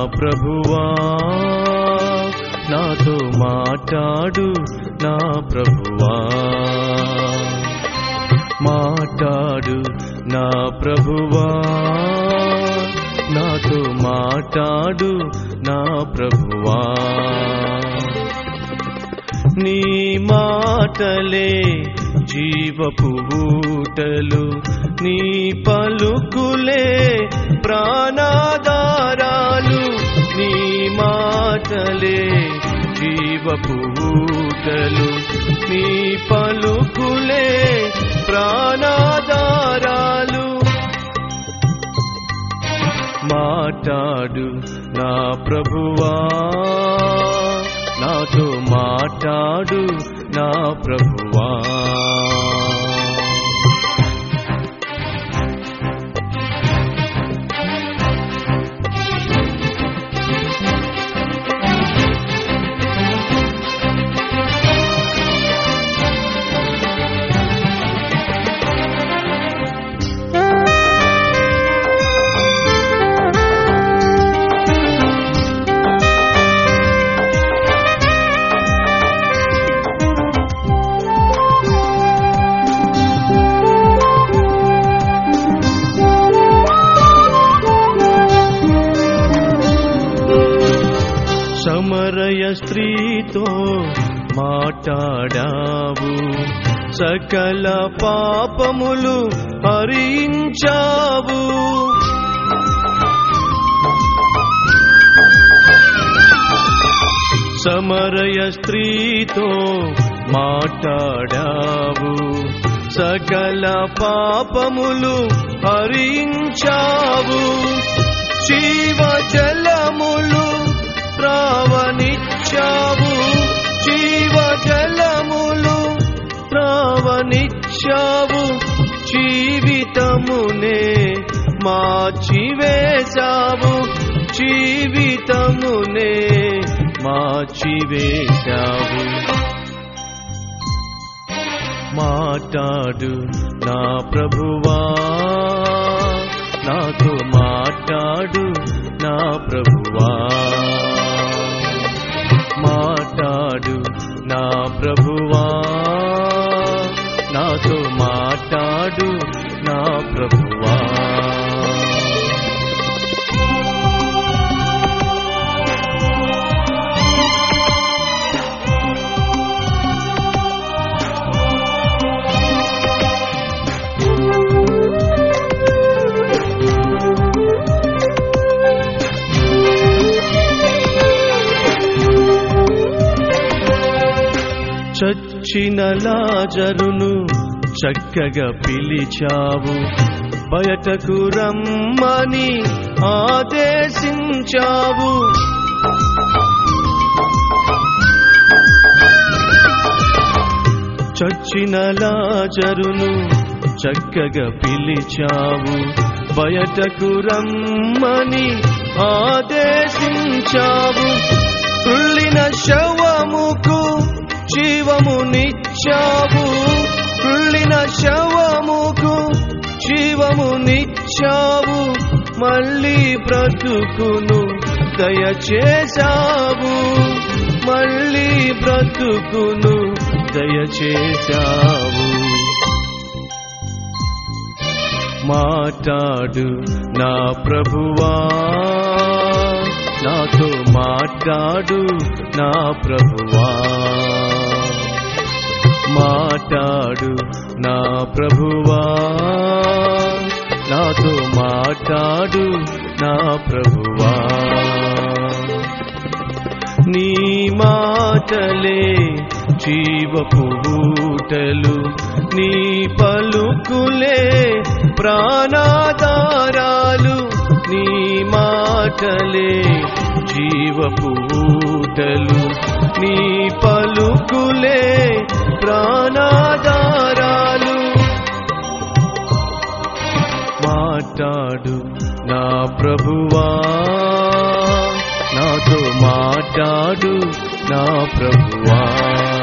ప్రభువా నాతో మాట్లాడు నా ప్రభువా మాట్లాడు నా ప్రభువా నాతో మాట్లాడు నా ప్రభువా నీ మాటలే జీవపు ఊటలు నీ పలుకులే ప్రాణాధారాలు నీ మాటలే జీవపు ఊటలు నీ పలుకులే ప్రాణాధారాలు మాట్లాడు నా ప్రభువా నాతో మాట్లాడు నా ప్రభువా సమరయ స్త్రీతో మాట్లాడావు సకల పాపములు హరించావు సమరయ స్త్రీతో మాట్లాడావు సకల పాపములు హరించావు జీవ జలములు త్రావనిచ్చావు జీవ జలములు త్రావనిచ్చావు జీవితమునే మార్చివేశావు జీవితమునే మార్చివేశావు మాట్లాడు నా ప్రభువా నాతో మాట్లాడు నా ప్రభువా మాట్లాడు నా ప్రభువా నాతో మాట్లాడు నా ప్రభువా చచ్చిన లాజరును చక్కగా పిలిచావు బయటకు రమ్మని ఆదేశించావు చచ్చిన లాజరును చక్కగా పిలిచావు బయటకు రమ్మని ఆదేశించావు కుళ్ళిన శవముకు జీవమునిచ్చావు కుళ్ళిన శవముకు జీవమునిచ్చావు మళ్ళీ బ్రతుకును దయచేశావు మళ్ళీ బ్రతుకును దయచేశావు మాట్లాడు నా ప్రభువా నాతో మాట్లాడు నా ప్రభువా మాట్లాడు నా ప్రభువా నాతో మాట్లాడు నా ప్రభువా నీ మాటలే జీవపు ఊటలు నీ పలుకులే ప్రాణాధారాలు నీ మాటలే జీవపు ఊటలు నీ పలుకులే ప్రాణాధారాలు మాట్లాడు నా ప్రభువా నాతో మాట్లాడు నా ప్రభువా